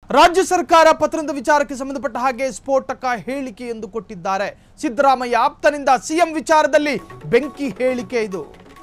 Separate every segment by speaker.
Speaker 1: ರಾಜ್ಯ ಸರ್ಕಾರ ಪತ್ರದ ವಿಚಾರಕ್ಕೆ ಸಂಬಂಧಪಟ್ಟ ಹಾಗೆ ಸ್ಫೋಟಕ ಹೇಳಿಕೆಯೊಂದು ಕೊಟ್ಟಿದ್ದಾರೆ ಸಿದ್ದರಾಮಯ್ಯ ಆಪ್ತನಿಂದ ಸಿಎಂ ವಿಚಾರದಲ್ಲಿ ಬೆಂಕಿ ಹೇಳಿಕೆ ಇದು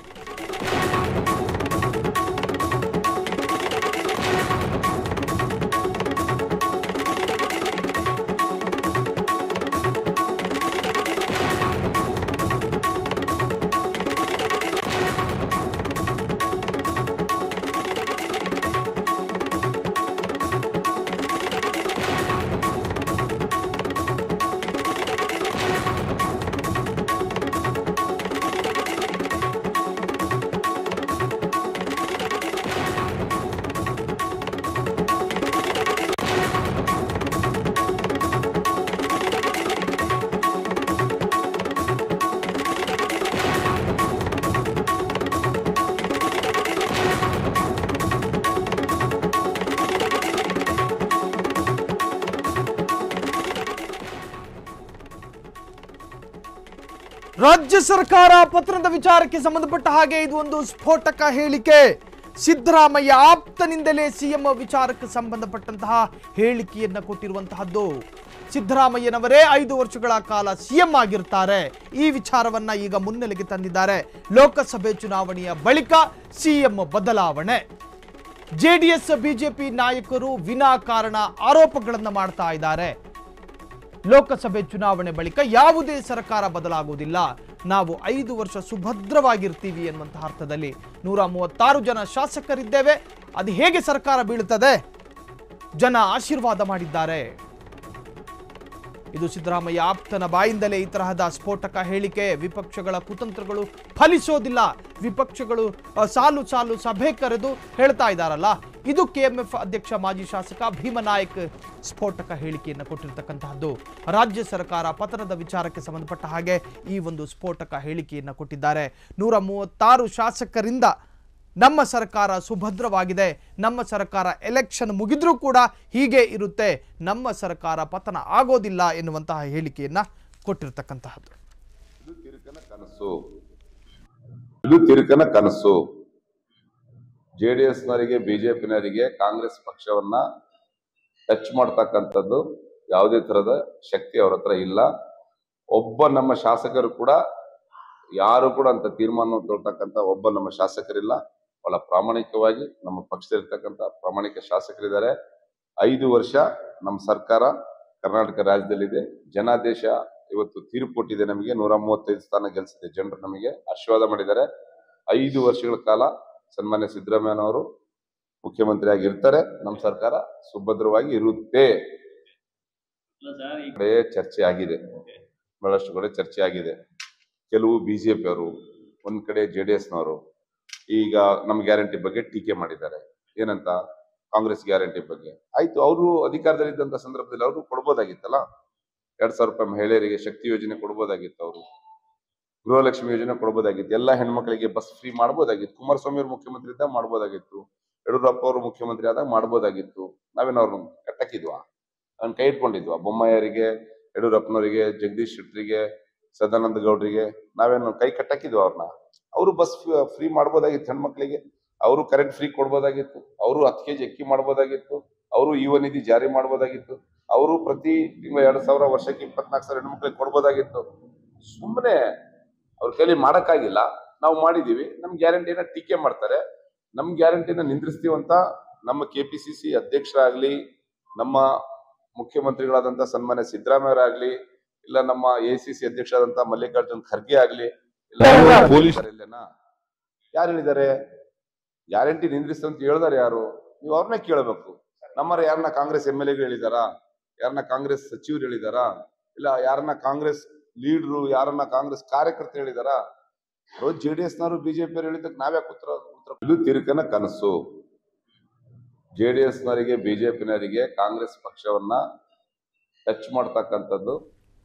Speaker 1: ರಾಜ್ಯ ಸರ್ಕಾರ ಪತ್ರದ ವಿಚಾರಕ್ಕೆ ಸಂಬಂಧಪಟ್ಟ ಹಾಗೆ ಇದು ಒಂದು ಸ್ಫೋಟಕ ಹೇಳಿಕೆ ಸಿದ್ದರಾಮಯ್ಯ ಆಪ್ತನಿಂದಲೇ ಸಿಎಂ ವಿಚಾರಕ್ಕೆ ಸಂಬಂಧಪಟ್ಟಂತಹ ಹೇಳಿಕೆಯನ್ನ ಕೊಟ್ಟಿರುವಂತಹದ್ದು ಸಿದ್ದರಾಮಯ್ಯನವರೇ ಐದು ವರ್ಷಗಳ ಕಾಲ ಸಿಎಂ ಆಗಿರ್ತಾರೆ ಈ ವಿಚಾರವನ್ನ ಈಗ ಮುನ್ನೆಲೆಗೆ ತಂದಿದ್ದಾರೆ ಲೋಕಸಭೆ ಚುನಾವಣೆಯ ಬಳಿಕ ಸಿಎಂ ಬದಲಾವಣೆ ಜೆಡಿಎಸ್ ಬಿಜೆಪಿ ನಾಯಕರು ವಿನಾಕಾರಣ ಆರೋಪಗಳನ್ನು ಮಾಡ್ತಾ ಇದ್ದಾರೆ ಲೋಕಸಭೆ ಚುನಾವಣೆ ಬಳಿಕ ಯಾವುದೇ ಸರ್ಕಾರ ಬದಲಾಗುವುದಿಲ್ಲ ನಾವು ಐದು ವರ್ಷ ಸುಭದ್ರವಾಗಿರ್ತೀವಿ ಎನ್ನುವಂತಹ ಅರ್ಥದಲ್ಲಿ ನೂರ ಮೂವತ್ತಾರು ಜನ ಶಾಸಕರಿದ್ದೇವೆ ಅದು ಹೇಗೆ ಸರ್ಕಾರ ಬೀಳುತ್ತದೆ ಜನ ಆಶೀರ್ವಾದ ಮಾಡಿದ್ದಾರೆ ಇದು ಸಿದ್ದರಾಮಯ್ಯ ಆಪ್ತನ ಬಾಯಿಂದಲೇ ಈ ತರಹದ ಸ್ಫೋಟಕ ಹೇಳಿಕೆ ವಿಪಕ್ಷಗಳ ಕುತಂತ್ರಗಳು ಫಲಿಸೋದಿಲ್ಲ ವಿಪಕ್ಷಗಳು ಅ, ಸಾಲು ಸಾಲು ಸಭೆ ಕರೆದು ಹೇಳ್ತಾ ಇದ್ದಾರಲ್ಲ ಇದು ಕೆಎಂಎಫ್ ಅಧ್ಯಕ್ಷ ಮಾಜಿ ಶಾಸಕ ಭೀಮನಾಯಕ್ ಸ್ಫೋಟಕ ಹೇಳಿಕೆಯನ್ನು ಕೊಟ್ಟಿರ್ತಕ್ಕಂತಹದ್ದು ರಾಜ್ಯ ಸರ್ಕಾರ ಪತನದ ವಿಚಾರಕ್ಕೆ ಸಂಬಂಧಪಟ್ಟ ಹಾಗೆ ಈ ಒಂದು ಸ್ಫೋಟಕ ಹೇಳಿಕೆಯನ್ನು ಕೊಟ್ಟಿದ್ದಾರೆ ನೂರ ಮೂವತ್ತಾರು ಶಾಸಕರಿಂದ ನಮ್ಮ ಸರ್ಕಾರ ಸುಭದ್ರವಾಗಿದೆ ನಮ್ಮ ಸರ್ಕಾರ ಎಲೆಕ್ಷನ್ ಮುಗಿದ್ರೂ ಕೂಡ ಹೀಗೆ ಇರುತ್ತೆ ನಮ್ಮ ಸರ್ಕಾರ ಪತನ ಆಗೋದಿಲ್ಲ ಎನ್ನುವಂತಹ ಹೇಳಿಕೆಯನ್ನ ಕೊಟ್ಟಿರ್ತಕ್ಕಂತಹದ್ದು
Speaker 2: ಇದು ತಿರುಕನ ಕನಸು ಇದು ತಿರುಕನ ಕನಸು ಜೆಡಿಎಸ್ನವರಿಗೆ ಬಿಜೆಪಿನವರಿಗೆ ಕಾಂಗ್ರೆಸ್ ಪಕ್ಷವನ್ನ ಟಚ್ ಮಾಡ್ತಕ್ಕಂಥದ್ದು ಯಾವುದೇ ತರದ ಶಕ್ತಿ ಅವ್ರ ಹತ್ರ ಇಲ್ಲ ಒಬ್ಬ ನಮ್ಮ ಶಾಸಕರು ಕೂಡ ಯಾರು ಕೂಡ ಅಂತ ತೀರ್ಮಾನ ತೊಳ್ತಕ್ಕಂಥ ಒಬ್ಬ ನಮ್ಮ ಶಾಸಕರಿಲ್ಲ ಬಹಳ ಪ್ರಾಮಾಣಿಕವಾಗಿ ನಮ್ಮ ಪಕ್ಷದಲ್ಲಿರ್ತಕ್ಕಂಥ ಪ್ರಾಮಾಣಿಕ ಶಾಸಕರಿದ್ದಾರೆ ಐದು ವರ್ಷ ನಮ್ಮ ಸರ್ಕಾರ ಕರ್ನಾಟಕ ರಾಜ್ಯದಲ್ಲಿದೆ ಜನಾದೇಶ ಇವತ್ತು ತೀರ್ಪು ಕೊಟ್ಟಿದೆ ನಮಗೆ ನೂರ ಮೂವತ್ತೈದು ಸ್ಥಾನ ಗೆಲ್ಸಿದೆ ಜನರು ನಮಗೆ ಆಶೀರ್ವಾದ ಮಾಡಿದ್ದಾರೆ ಐದು ವರ್ಷಗಳ ಕಾಲ ಸನ್ಮಾನ್ಯ ಸಿದ್ದರಾಮಯ್ಯನವರು ಮುಖ್ಯಮಂತ್ರಿ ಆಗಿರ್ತಾರೆ ನಮ್ಮ ಸರ್ಕಾರ ಸುಭದ್ರವಾಗಿ ಇರುತ್ತೆ ಕಡೆ ಚರ್ಚೆ ಆಗಿದೆ ಬಹಳಷ್ಟು ಕಡೆ ಚರ್ಚೆ ಆಗಿದೆ ಕೆಲವು ಬಿಜೆಪಿ ಅವರು ಒಂದ್ ಕಡೆ ಜೆ ಡಿ ಎಸ್ನವರು ಈಗ ನಮ್ಮ ಗ್ಯಾರಂಟಿ ಬಗ್ಗೆ ಟೀಕೆ ಮಾಡಿದ್ದಾರೆ ಏನಂತ ಕಾಂಗ್ರೆಸ್ ಗ್ಯಾರಂಟಿ ಬಗ್ಗೆ ಆಯ್ತು ಅವರು ಅಧಿಕಾರದಲ್ಲಿದ್ದಂತ ಸಂದರ್ಭದಲ್ಲಿ ಅವರು ಕೊಡ್ಬೋದಾಗಿತ್ತಲ್ಲ ಎರಡ್ ಸಾವಿರ ರೂಪಾಯಿ ಮಹಿಳೆಯರಿಗೆ ಶಕ್ತಿ ಯೋಜನೆ ಕೊಡ್ಬೋದಾಗಿತ್ತು ಅವರು ಗೃಹಲಕ್ಷ್ಮಿ ಯೋಜನೆ ಕೊಡ್ಬೋದಾಗಿತ್ತು ಎಲ್ಲ ಹೆಣ್ಮಕ್ಳಿಗೆ ಬಸ್ ಫ್ರೀ ಮಾಡ್ಬೋದಾಗಿತ್ತು ಕುಮಾರಸ್ವಾಮಿ ಅವರು ಮುಖ್ಯಮಂತ್ರಿ ಇದ್ದಾಗ ಮಾಡ್ಬೋದಾಗಿತ್ತು ಯಡಿಯೂರಪ್ಪ ಅವರು ಮುಖ್ಯಮಂತ್ರಿ ಆದಾಗ ಮಾಡ್ಬೋದಾಗಿತ್ತು ನಾವೇನು ಅವ್ರನ್ನ ಕಟ್ಟಕ್ಕಿದ್ವಾ ಅವ್ನ ಕೈ ಇಟ್ಕೊಂಡಿದ್ವಾ ಬೊಮ್ಮಾಯರಿಗೆ ಯಡಿಯೂರಪ್ಪನವರಿಗೆ ಜಗದೀಶ್ ಶೆಟ್ಟರಿಗೆ ಸದಾನಂದ ಗೌಡ್ರಿಗೆ ನಾವೇನು ಕೈ ಕಟ್ಟಕ್ಕಿದ್ವಾ ಅವ್ರನ್ನ ಅವರು ಬಸ್ ಫ್ರೀ ಮಾಡ್ಬೋದಾಗಿತ್ತು ಹೆಣ್ಮಕ್ಳಿಗೆ ಅವರು ಕರೆಂಟ್ ಫ್ರೀ ಕೊಡ್ಬೋದಾಗಿತ್ತು ಅವರು ಹತ್ತು ಕೆಜಿ ಅಕ್ಕಿ ಮಾಡ್ಬೋದಾಗಿತ್ತು ಅವರು ಯುವ ನಿಧಿ ಜಾರಿ ಮಾಡ್ಬೋದಾಗಿತ್ತು ಅವರು ಪ್ರತಿ ತಿಂಗಳು ಎರಡ್ ಸಾವಿರ ವರ್ಷಕ್ಕೆ ಇಪ್ಪತ್ನಾಲ್ಕು ಸಾವಿರ ಹೆಣ್ಮಕ್ಳಿಗೆ ಕೊಡ್ಬೋದಾಗಿತ್ತು ಸುಮ್ಮನೆ ಅವ್ರ ಕೈಲಿ ಮಾಡಕ್ಕಾಗಿಲ್ಲ ನಾವು ಮಾಡಿದೀವಿ ನಮ್ ಗ್ಯಾರಂಟಿನ ಟೀಕೆ ಮಾಡ್ತಾರೆ ನಮ್ ಗ್ಯಾರಂಟಿನ ನಿಂದ್ರಿಸ್ತೀವಂತ ನಮ್ಮ ಕೆ ಪಿ ಸಿ ಸಿ ಅಧ್ಯಕ್ಷರಾಗ್ಲಿ ನಮ್ಮ ಮುಖ್ಯಮಂತ್ರಿಗಳಾದಂತ ಸನ್ಮಾನ್ಯ ಸಿದ್ದರಾಮಯ್ಯರಾಗ್ಲಿ ಇಲ್ಲ ನಮ್ಮ ಎ ಸಿ ಸಿ ಅಧ್ಯಕ್ಷರಾದಂತ ಮಲ್ಲಿಕಾರ್ಜುನ್ ಖರ್ಗೆ ಆಗ್ಲಿ ಇಲ್ಲ ಪೊಲೀಸ್ ಯಾರು ಹೇಳಿದ್ದಾರೆ ಗ್ಯಾರಂಟಿ ನಿಂದ್ರಿಸ್ತು ಅಂತ ಹೇಳಿದಾರೆ ಯಾರು ನೀವು ಅವ್ರನ್ನೇ ಕೇಳಬೇಕು ನಮ್ಮರ ಯಾರನ್ನ ಕಾಂಗ್ರೆಸ್ ಎಂ ಎಲ್ ಎಗಳು ಹೇಳಿದಾರಾ ಯಾರನ್ನ ಕಾಂಗ್ರೆಸ್ ಸಚಿವರು ಹೇಳಿದಾರಾ ಇಲ್ಲ ಯಾರನ್ನ ಕಾಂಗ್ರೆಸ್ ಲೀಡ್ರು ಯಾರನ್ನ ಕಾಂಗ್ರೆಸ್ ಕಾರ್ಯಕರ್ತರು ಹೇಳಿದಾರಾ ರೋಜ್ ಜೆ ಡಿ ಎಸ್ನವರು ಬಿಜೆಪಿ ಅವ್ರು ಹೇಳಿದ್ದಕ್ಕೆ ನಾವ್ಯಾಕೆ ಉತ್ತರ ಉತ್ತರ ಇದು ತಿರುಕನ ಕನಸು ಜೆ ಡಿ ಎಸ್ನವರಿಗೆ ಬಿಜೆಪಿನವರಿಗೆ ಕಾಂಗ್ರೆಸ್ ಪಕ್ಷವನ್ನ ಟಚ್ ಮಾಡ್ತಕ್ಕಂಥದ್ದು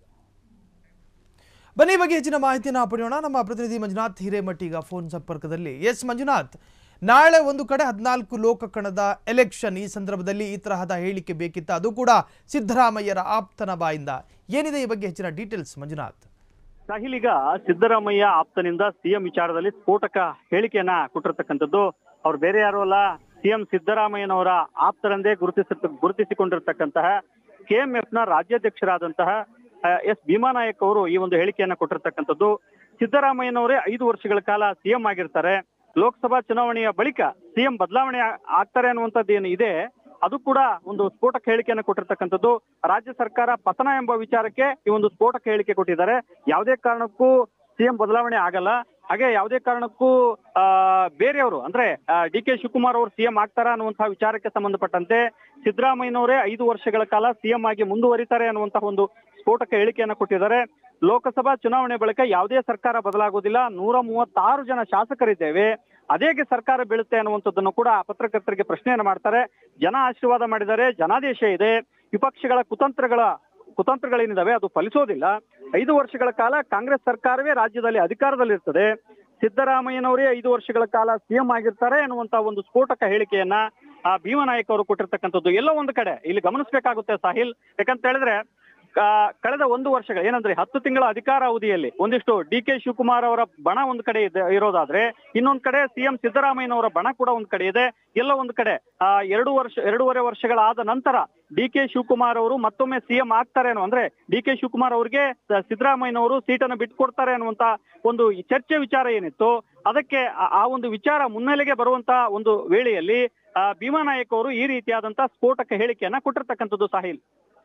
Speaker 1: ಬನ್ನಿ ಈ ಬಗ್ಗೆ ಹೆಚ್ಚಿನ ಮಾಹಿತಿಯನ್ನು ಪಡೆಯೋಣ ನಮ್ಮ ಪ್ರತಿನಿಧಿ ಮಂಜುನಾಥ್ ಹಿರೇಮಠ್ ಈಗ ಫೋನ್ ಸಂಪರ್ಕದಲ್ಲಿ ಎಸ್ ಮಂಜುನಾಥ್ ನಾಳೆ ಒಂದು ಕಡೆ ಹದಿನಾಲ್ಕು ಲೋಕ ಕಣದ ಎಲೆಕ್ಷನ್ ಈ ಸಂದರ್ಭದಲ್ಲಿ ಈ ತರಹದ ಹೇಳಿಕೆ ಬೇಕಿತ್ತ ಅದು ಕೂಡ ಸಿದ್ದರಾಮಯ್ಯರ ಆಪ್ತನ ಬಾಯಿಂದ ಏನಿದೆ ಈ ಬಗ್ಗೆ ಹೆಚ್ಚಿನ ಡೀಟೇಲ್ಸ್ ಮಂಜುನಾಥ್
Speaker 3: ಸಾಹಿಲ್ ಈಗ ಸಿದ್ದರಾಮಯ್ಯ ಆಪ್ತನಿಂದ ಸಿಎಂ ವಿಚಾರದಲ್ಲಿ ಸ್ಫೋಟಕ ಹೇಳಿಕೆಯನ್ನ ಕೊಟ್ಟಿರ್ತಕ್ಕಂಥದ್ದು ಅವ್ರು ಬೇರೆ ಯಾರು ಅಲ್ಲ ಸಿಎಂ ಸಿದ್ದರಾಮಯ್ಯನವರ ಆಪ್ತರೆಂದೇ ಗುರುತಿಸ ಗುರುತಿಸಿಕೊಂಡಿರ್ತಕ್ಕಂತಹ ಕೆಎಂಎಫ್ ನ ರಾಜ್ಯಾಧ್ಯಕ್ಷರಾದಂತಹ ಎಸ್ ಭೀಮಾನಾಯಕ್ ಅವರು ಈ ಒಂದು ಹೇಳಿಕೆಯನ್ನ ಕೊಟ್ಟಿರ್ತಕ್ಕಂಥದ್ದು ಸಿದ್ದರಾಮಯ್ಯನವರೇ ಐದು ವರ್ಷಗಳ ಕಾಲ ಸಿಎಂ ಆಗಿರ್ತಾರೆ ಲೋಕಸಭಾ ಚುನಾವಣೆಯ ಬಳಿಕ ಸಿಎಂ ಬದಲಾವಣೆ ಆ- ಆಗ್ತಾರೆ ಅನ್ನುವಂಥದ್ದು ಏನು ಇದೆ ಅದು ಕೂಡ ಒಂದು ಸ್ಫೋಟಕ ಹೇಳಿಕೆಯನ್ನು ಕೊಟ್ಟಿರ್ತಕ್ಕಂಥದ್ದು ರಾಜ್ಯ ಸರ್ಕಾರ ಪತನ ಎಂಬ ವಿಚಾರಕ್ಕೆ ಈ ಒಂದು ಸ್ಫೋಟಕ ಹೇಳಿಕೆ ಕೊಟ್ಟಿದ್ದಾರೆ ಯಾವುದೇ ಕಾರಣಕ್ಕೂ ಸಿಎಂ ಬದಲಾವಣೆ ಆಗಲ್ಲ ಹಾಗೆ ಯಾವುದೇ ಕಾರಣಕ್ಕೂ ಆ ಬೇರೆಯವರು ಅಂದ್ರೆ ಡಿ ಕೆ ಶಿವಕುಮಾರ್ ಅವರು ಸಿಎಂ ಆಗ್ತಾರ ಅನ್ನುವಂತಹ ವಿಚಾರಕ್ಕೆ ಸಂಬಂಧಪಟ್ಟಂತೆ ಸಿದ್ದರಾಮಯ್ಯನವರೇ ಐದು ವರ್ಷಗಳ ಕಾಲ ಸಿಎಂ ಆಗಿ ಮುಂದುವರಿತಾರೆ ಅನ್ನುವಂತಹ ಒಂದು ಸ್ಫೋಟಕ ಹೇಳಿಕೆಯನ್ನು ಕೊಟ್ಟಿದ್ದಾರೆ ಲೋಕಸಭಾ ಚುನಾವಣೆ ಬಳಿಕ ಯಾವುದೇ ಸರ್ಕಾರ ಬದಲಾಗುವುದಿಲ್ಲ ನೂರ ಮೂವತ್ತಾರು ಜನ ಶಾಸಕರಿದ್ದೇವೆ ಅದೇಗೆ ಸರ್ಕಾರ ಬೀಳುತ್ತೆ ಅನ್ನುವಂಥದ್ದನ್ನು ಕೂಡ ಪತ್ರಕರ್ತರಿಗೆ ಪ್ರಶ್ನೆಯನ್ನು ಮಾಡ್ತಾರೆ ಜನ ಆಶೀರ್ವಾದ ಮಾಡಿದ್ದಾರೆ ಜನಾದೇಶ ಇದೆ ವಿಪಕ್ಷಗಳ ಕುತಂತ್ರಗಳ ಕುತಂತ್ರಗಳೇನಿದಾವೆ ಅದು ಫಲಿಸೋದಿಲ್ಲ ಐದು ವರ್ಷಗಳ ಕಾಲ ಕಾಂಗ್ರೆಸ್ ಸರ್ಕಾರವೇ ರಾಜ್ಯದಲ್ಲಿ ಅಧಿಕಾರದಲ್ಲಿರ್ತದೆ ಸಿದ್ದರಾಮಯ್ಯನವರೇ ಐದು ವರ್ಷಗಳ ಕಾಲ ಸಿಎಂ ಆಗಿರ್ತಾರೆ ಅನ್ನುವಂತ ಒಂದು ಸ್ಫೋಟಕ ಹೇಳಿಕೆಯನ್ನ ಆ ಭೀಮನಾಯಕ್ ಅವರು ಕೊಟ್ಟಿರ್ತಕ್ಕಂಥದ್ದು ಎಲ್ಲೋ ಒಂದು ಕಡೆ ಇಲ್ಲಿ ಗಮನಿಸಬೇಕಾಗುತ್ತೆ ಸಾಹಿಲ್ ಯಾಕಂತ ಹೇಳಿದ್ರೆ ಕಾ- ಕಳೆದ ಒಂದು ವರ್ಷಗಳ ಏನಂದ್ರೆ ಹತ್ತು ತಿಂಗಳ ಅಧಿಕಾರ ಅವಧಿಯಲ್ಲಿ ಒಂದಿಷ್ಟು ಡಿ ಕೆ ಶಿವಕುಮಾರ್ ಅವರ ಬಣ ಒಂದು ಕಡೆ ಇದೆ ಇರೋದಾದ್ರೆ ಇನ್ನೊಂದ್ ಕಡೆ ಸಿಎಂ ಸಿದ್ದರಾಮಯ್ಯನವರ ಬಣ ಕೂಡ ಒಂದ್ ಕಡೆ ಇದೆ ಎಲ್ಲೋ ಒಂದು ಕಡೆ ಆ ಎರಡು ವರ್ಷ ಎರಡೂವರೆ ವರ್ಷಗಳಾದ ನಂತರ ಡಿ ಕೆ ಶಿವಕುಮಾರ್ ಅವರು ಮತ್ತೊಮ್ಮೆ ಸಿಎಂ ಆಗ್ತಾರೆ ಅನ್ನೋ ಅಂದ್ರೆ ಡಿ ಕೆ ಶಿವಕುಮಾರ್ ಅವರಿಗೆ ಸ- ಸಿದ್ದರಾಮಯ್ಯನವರು ಸೀಟನ್ನು ಬಿಟ್ಕೊಡ್ತಾರೆ ಅನ್ನುವಂತ ಒಂದು ಈ ಚರ್ಚೆ ವಿಚಾರ ಏನಿತ್ತು ಅದಕ್ಕೆ ಆ- ಆ ಒಂದು ವಿಚಾರ ಮುನ್ನೆಲೆಗೆ ಬರುವಂತ ಒಂದು ವೇಳೆಯಲ್ಲಿ ಆ, ಭೀಮಾನಾಯಕ್ ಅವರು ಈ ರೀತಿಯಾದಂತ ಸ್ಫೋಟಕ ಹೇಳಿಕೆಯನ್ನ ಕೊಟ್ಟಿರ್ತಕ್ಕಂಥದ್ದು ಸಾಹಿಲ್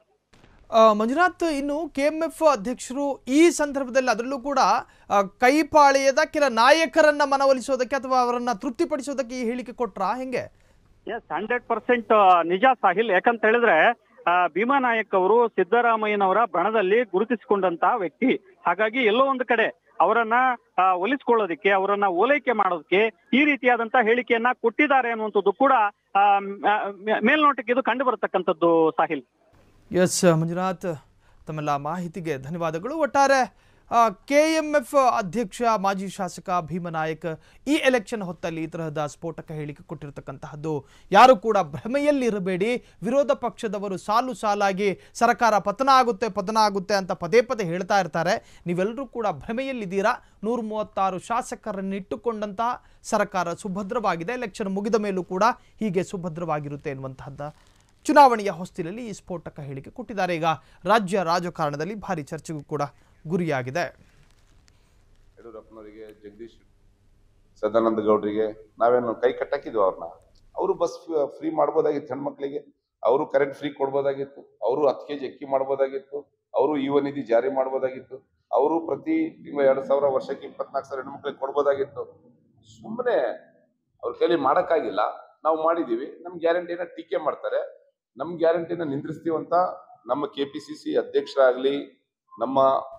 Speaker 1: ಆ, ಮಂಜುನಾಥ್ ಇನ್ನು ಕೆಎಂಎಫ್ ಅಧ್ಯಕ್ಷರು ಈ ಸಂದರ್ಭದಲ್ಲಿ ಅದರಲ್ಲೂ ಕೂಡ ಆ, ಕೈಪಾಳೆಯದ ಕೆಲ ನಾಯಕರನ್ನ ಮನವೊಲಿಸೋದಕ್ಕೆ ಅಥವಾ ಅವರನ್ನ ತೃಪ್ತಿಪಡಿಸೋದಕ್ಕೆ ಈ ಹೇಳಿಕೆ ಕೊಟ್ರಾ ಹೆಂಗೆ
Speaker 3: ಎಸ್ ಹಂಡ್ರೆಡ್ ಪರ್ಸೆಂಟ್ ನಿಜ ಸಾಹಿಲ್ ಯಾಕಂತ ಹೇಳಿದ್ರೆ ಆ, ಭೀಮಾ ನಾಯಕ್ ಅವರು ಸಿದ್ದರಾಮಯ್ಯನವರ ಬಣದಲ್ಲಿ ಗುರುತಿಸಿಕೊಂಡಂತಹ ವ್ಯಕ್ತಿ ಹಾಗಾಗಿ ಎಲ್ಲೋ ಒಂದು ಕಡೆ ಅವರನ್ನ ಆ, ಒಲಿಸ್ಕೊಳ್ಳೋದಕ್ಕೆ ಅವರನ್ನ ಓಲೈಕೆ ಮಾಡೋದಕ್ಕೆ ಈ ರೀತಿಯಾದಂತಹ ಹೇಳಿಕೆಯನ್ನ ಕೊಟ್ಟಿದ್ದಾರೆ ಅನ್ನುವಂಥದ್ದು ಕೂಡ ಆ, ಮ್- ಆ, ಮೇ- ಮೇಲ್ನೋಟಕ್ಕೆ ಇದು ಕಂಡು ಬರತಕ್ಕಂಥದ್ದು ಸಾಹಿಲ್
Speaker 1: ಎಸ್ ಮಂಜುನಾಥ್ ತಮ್ಮೆಲ್ಲ ಮಾಹಿತಿಗೆ ಧನ್ಯವಾದಗಳು ಒಟ್ಟಾರೆ ಕೆ ಎಂ ಎಫ್ ಅಧ್ಯಕ್ಷ ಮಾಜಿ ಶಾಸಕ ಭೀಮನಾಯಕ್ ಈ ಎಲೆಕ್ಷನ್ ಹೊತ್ತಲ್ಲಿ ಈ ತರಹದ ಸ್ಫೋಟಕ ಹೇಳಿಕೆ ಕೊಟ್ಟಿರ್ತಕ್ಕಂತಹದ್ದು ಯಾರು ಕೂಡ ಭ್ರಮೆಯಲ್ಲಿರಬೇಡಿ ವಿರೋಧ ಪಕ್ಷದವರು ಸಾಲು ಸಾಲಾಗಿ ಸರ್ಕಾರ ಪತನ ಆಗುತ್ತೆ ಪತನ ಆಗುತ್ತೆ ಅಂತ ಪದೇ ಪದೇ ಹೇಳ್ತಾ ಇರ್ತಾರೆ ನೀವೆಲ್ಲರೂ ಕೂಡ ಭ್ರಮೆಯಲ್ಲಿದ್ದೀರಾ ನೂರ ಮೂವತ್ತಾರು ಶಾಸಕರನ್ನಿಟ್ಟುಕೊಂಡಂತಹ ಸರ್ಕಾರ ಸುಭದ್ರವಾಗಿದೆ ಎಲೆಕ್ಷನ್ ಮುಗಿದ ಮೇಲೂ ಕೂಡ ಹೀಗೆ ಸುಭದ್ರವಾಗಿರುತ್ತೆ ಎನ್ನುವಂತಹದ್ದ ಚುನಾವಣೆಯ ಹೊಸ್ತಿಲಲ್ಲಿ ಈ ಸ್ಫೋಟಕ ಹೇಳಿಕೆ ಕೊಟ್ಟಿದ್ದಾರೆ ಈಗ ರಾಜ್ಯ ರಾಜಕಾರಣದಲ್ಲಿ ಭಾರಿ ಚರ್ಚೆಗೂ ಕೂಡ ಗುರಿಯಾಗಿದೆ
Speaker 2: ಯಡಿಯೂರಪ್ಪನವರಿಗೆ ಜಗದೀಶ್ ಸದಾನಂದ ಗೌಡರಿಗೆ ನಾವೇನು ಕೈ ಕಟ್ಟಾಕಿದ್ವಿ ಅವ್ರನ್ನ ಅವರು ಬಸ್ ಫ್ರೀ ಮಾಡ್ಬೋದಾಗಿತ್ತು ಹೆಣ್ಮಕ್ಳಿಗೆ ಅವರು ಕರೆಂಟ್ ಫ್ರೀ ಕೊಡ್ಬೋದಾಗಿತ್ತು ಅವರು ಹತ್ತು ಕೆಜಿ ಅಕ್ಕಿ ಮಾಡ್ಬೋದಾಗಿತ್ತು ಅವರು ಯುವ ನಿಧಿ ಜಾರಿ ಮಾಡ್ಬೋದಾಗಿತ್ತು ಅವರು ಪ್ರತಿ ತಿಂಗಳು ಎರಡು ಸಾವಿರ ವರ್ಷಕ್ಕೆ ಇಪ್ಪತ್ನಾಲ್ಕು ಸಾವಿರ ಹೆಣ್ಮಕ್ಳಿಗೆ ಕೊಡ್ಬೋದಾಗಿತ್ತು ಸುಮ್ಮನೆ ಅವ್ರ ಕೈಲಿ ಮಾಡೋಕ್ಕಾಗಿಲ್ಲ ನಾವು ಮಾಡಿದೀವಿ ನಮ್ಮ ಗ್ಯಾರಂಟಿನ ಟೀಕೆ ಮಾಡ್ತಾರೆ ನಮ್ಮ ಗ್ಯಾರಂಟಿನ ನಿಂದ್ರಿಸ್ತೀವಿ ಅಂತ ನಮ್ಮ ಕೆ ಪಿ ಸಿ ಸಿ ಅಧ್ಯಕ್ಷರಾಗ್ಲಿ ನಮ್ಮ